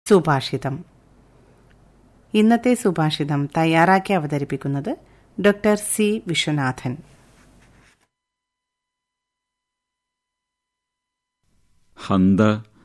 സുഭാഷിതം ഇന്നത്തെ സുഭാഷിതം തയ്യാറാക്കി അവതരിപ്പിക്കുന്നത് ഡോക്ടർ സി വിശ്വനാഥൻ ഹന്ത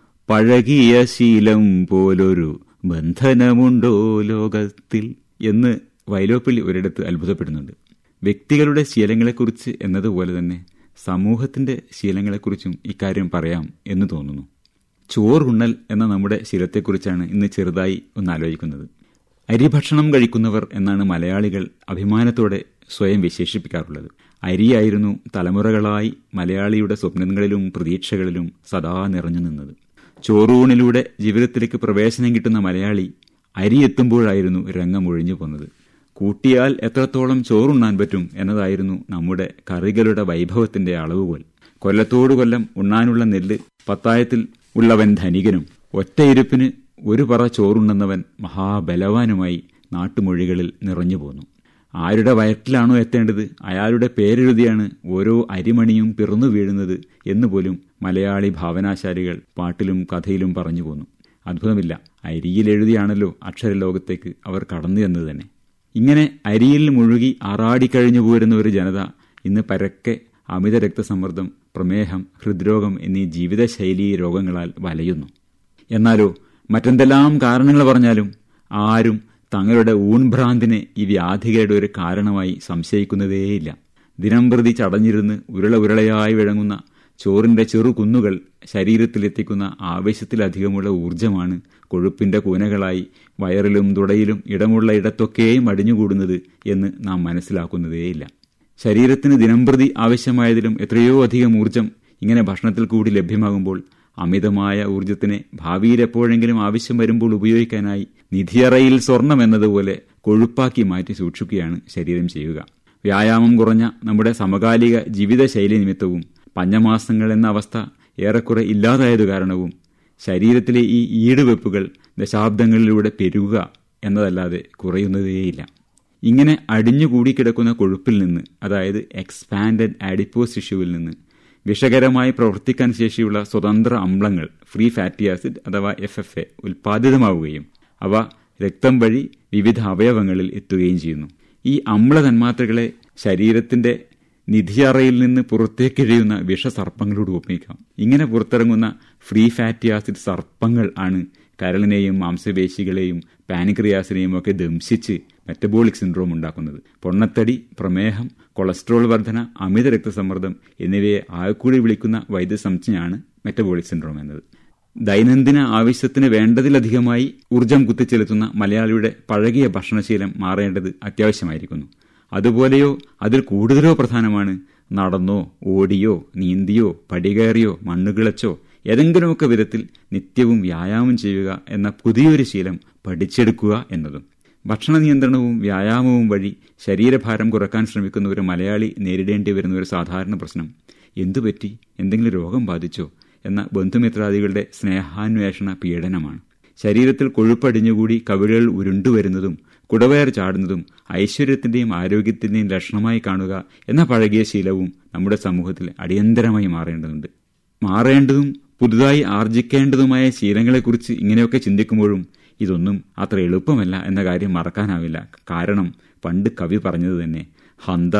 പഴകിയ ശീലം പോലൊരു ബന്ധനമുണ്ടോ ലോകത്തിൽ എന്ന് വൈലോപ്പിള്ളി ഒരിടത്ത് അത്ഭുതപ്പെടുന്നുണ്ട് വ്യക്തികളുടെ ശീലങ്ങളെക്കുറിച്ച് എന്നതുപോലെ തന്നെ സമൂഹത്തിന്റെ ശീലങ്ങളെക്കുറിച്ചും ഇക്കാര്യം പറയാം എന്ന് തോന്നുന്നു ചോറുണ്ണൽ എന്ന നമ്മുടെ ശീലത്തെക്കുറിച്ചാണ് ഇന്ന് ചെറുതായി ഒന്ന് ആലോചിക്കുന്നത് അരിഭക്ഷണം കഴിക്കുന്നവർ എന്നാണ് മലയാളികൾ അഭിമാനത്തോടെ സ്വയം വിശേഷിപ്പിക്കാറുള്ളത് അരിയായിരുന്നു തലമുറകളായി മലയാളിയുടെ സ്വപ്നങ്ങളിലും പ്രതീക്ഷകളിലും സദാ നിറഞ്ഞു നിന്നത് ചോറൂണിലൂടെ ജീവിതത്തിലേക്ക് പ്രവേശനം കിട്ടുന്ന മലയാളി അരി എത്തുമ്പോഴായിരുന്നു രംഗം ഒഴിഞ്ഞു പോന്നത് കൂട്ടിയാൽ എത്രത്തോളം ചോറുണ്ണാൻ പറ്റും എന്നതായിരുന്നു നമ്മുടെ കറികളുടെ വൈഭവത്തിന്റെ അളവുകോൽ കൊല്ലത്തോടു കൊല്ലം ഉണ്ണാനുള്ള നെല്ല് പത്തായത്തിൽ ഉള്ളവൻ ധനികനും ഒറ്റയിരുപ്പിന് ഒരു പറ ചോറുണ്ണുന്നവൻ മഹാബലവാനുമായി നാട്ടുമൊഴികളിൽ നിറഞ്ഞു പോന്നു ആരുടെ വയറ്റിലാണോ എത്തേണ്ടത് അയാളുടെ പേരെഴുതിയാണ് ഓരോ അരിമണിയും പിറന്നു വീഴുന്നത് എന്നുപോലും മലയാളി ഭാവനാശാലികൾ പാട്ടിലും കഥയിലും പറഞ്ഞു പോന്നു അത്ഭുതമില്ല അരിയിലെഴുതിയാണല്ലോ അക്ഷരലോകത്തേക്ക് അവർ കടന്നു എന്നത് തന്നെ ഇങ്ങനെ അരിയിൽ മുഴുകി ആറാടിക്കഴിഞ്ഞു പോരുന്ന ഒരു ജനത ഇന്ന് പരക്കെ അമിത രക്തസമ്മർദ്ദം പ്രമേഹം ഹൃദ്രോഗം എന്നീ ജീവിതശൈലീ രോഗങ്ങളാൽ വലയുന്നു എന്നാലോ മറ്റെന്തെല്ലാം കാരണങ്ങൾ പറഞ്ഞാലും ആരും തങ്ങളുടെ ഊൺഭ്രാന്തിനെ ഈ വ്യാധികളുടെ ഒരു കാരണമായി സംശയിക്കുന്നതേയില്ല ദിനംപ്രതി ചടഞ്ഞിരുന്ന് ഉരുള ഉരുളയായി വിളങ്ങുന്ന ചോറിന്റെ ചെറു കുന്നുകൾ ശരീരത്തിലെത്തിക്കുന്ന ആവശ്യത്തിലധികമുള്ള ഊർജമാണ് കൊഴുപ്പിന്റെ കൂനകളായി വയറിലും തുടയിലും ഇടമുള്ള ഇടത്തൊക്കെയും അടിഞ്ഞുകൂടുന്നത് എന്ന് നാം മനസ്സിലാക്കുന്നതേയില്ല ശരീരത്തിന് ദിനംപ്രതി ആവശ്യമായതിലും എത്രയോ അധികം ഊർജം ഇങ്ങനെ ഭക്ഷണത്തിൽ കൂടി ലഭ്യമാകുമ്പോൾ അമിതമായ ഊർജത്തിനെ ഭാവിയിൽ എപ്പോഴെങ്കിലും ആവശ്യം വരുമ്പോൾ ഉപയോഗിക്കാനായി നിധിയറയിൽ സ്വർണം എന്നതുപോലെ കൊഴുപ്പാക്കി മാറ്റി സൂക്ഷിക്കുകയാണ് ശരീരം ചെയ്യുക വ്യായാമം കുറഞ്ഞ നമ്മുടെ സമകാലിക ജീവിതശൈലി നിമിത്തവും പഞ്ഞമാസങ്ങൾ എന്ന അവസ്ഥ ഏറെക്കുറെ ഇല്ലാതായതു കാരണവും ശരീരത്തിലെ ഈ ഈടുവെപ്പുകൾ ദശാബ്ദങ്ങളിലൂടെ പെരുകുക എന്നതല്ലാതെ കുറയുന്നതേയില്ല ഇങ്ങനെ അടിഞ്ഞുകൂടിക്കിടക്കുന്ന കൊഴുപ്പിൽ നിന്ന് അതായത് എക്സ്പാൻഡഡ് ആഡിപ്പോസ് ടിഷ്യൂവിൽ നിന്ന് വിഷകരമായി പ്രവർത്തിക്കാൻ ശേഷിയുള്ള സ്വതന്ത്ര അമ്ലങ്ങൾ ഫ്രീ ഫാറ്റി ആസിഡ് അഥവാ എഫ് എഫ് എ ഉൽപാദിതമാവുകയും അവ രക്തം വഴി വിവിധ അവയവങ്ങളിൽ എത്തുകയും ചെയ്യുന്നു ഈ അമ്ല തന്മാത്രകളെ ശരീരത്തിന്റെ നിധിയറയിൽ നിന്ന് പുറത്തേക്കിഴയുന്ന വിഷസർപ്പങ്ങളോട് ഉപയോഗിക്കാം ഇങ്ങനെ പുറത്തിറങ്ങുന്ന ഫ്രീ ഫാറ്റി ആസിഡ് സർപ്പങ്ങൾ ആണ് കരളിനെയും മാംസപേശികളെയും പാനിക്രിയാസിനെയും ഒക്കെ ദംശിച്ച് മെറ്റബോളിക് സിൻഡ്രോം ഉണ്ടാക്കുന്നത് പൊണ്ണത്തടി പ്രമേഹം കൊളസ്ട്രോൾ വർധന അമിത രക്തസമ്മർദ്ദം എന്നിവയെ ആയക്കൂടി വിളിക്കുന്ന വൈദ്യസംജ്ഞയാണ് മെറ്റബോളിക് സിൻഡ്രോം എന്നത് ദൈനംദിന ആവശ്യത്തിന് വേണ്ടതിലധികമായി ഊർജം കുത്തിച്ചെലുത്തുന്ന മലയാളിയുടെ പഴകിയ ഭക്ഷണശീലം മാറേണ്ടത് അത്യാവശ്യമായിരിക്കുന്നു അതുപോലെയോ അതിൽ കൂടുതലോ പ്രധാനമാണ് നടന്നോ ഓടിയോ നീന്തിയോ പടികയറിയോ മണ്ണുകിളച്ചോ ഏതെങ്കിലുമൊക്കെ വിധത്തിൽ നിത്യവും വ്യായാമം ചെയ്യുക എന്ന പുതിയൊരു ശീലം പഠിച്ചെടുക്കുക എന്നതും ഭക്ഷണ നിയന്ത്രണവും വ്യായാമവും വഴി ശരീരഭാരം കുറക്കാൻ ശ്രമിക്കുന്ന ഒരു മലയാളി നേരിടേണ്ടി വരുന്ന ഒരു സാധാരണ പ്രശ്നം എന്തുപറ്റി എന്തെങ്കിലും രോഗം ബാധിച്ചോ എന്ന ബന്ധുമിത്രാദികളുടെ സ്നേഹാന്വേഷണ പീഡനമാണ് ശരീരത്തിൽ കൊഴുപ്പടിഞ്ഞുകൂടി കവിളുകൾ ഉരുണ്ടുവരുന്നതും കുടവയർ ചാടുന്നതും ഐശ്വര്യത്തിന്റെയും ആരോഗ്യത്തിന്റെയും ലക്ഷണമായി കാണുക എന്ന പഴകിയ ശീലവും നമ്മുടെ സമൂഹത്തിൽ അടിയന്തരമായി മാറേണ്ടതുണ്ട് മാറേണ്ടതും പുതുതായി ആർജിക്കേണ്ടതുമായ ശീലങ്ങളെക്കുറിച്ച് ഇങ്ങനെയൊക്കെ ചിന്തിക്കുമ്പോഴും ഇതൊന്നും അത്ര എളുപ്പമല്ല എന്ന കാര്യം മറക്കാനാവില്ല കാരണം പണ്ട് കവി പറഞ്ഞത് തന്നെ ഹന്ത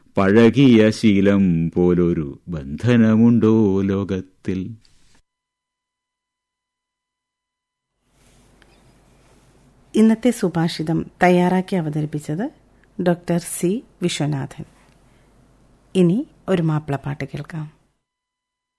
പഴകിയ ശീലം പോലൊരു ബന്ധനമുണ്ടോ ലോകത്തിൽ ഇന്നത്തെ സുഭാഷിതം തയ്യാറാക്കി അവതരിപ്പിച്ചത് ഡോക്ടർ സി വിശ്വനാഥൻ ഇനി ഒരു മാപ്പിളപ്പാട്ട് കേൾക്കാം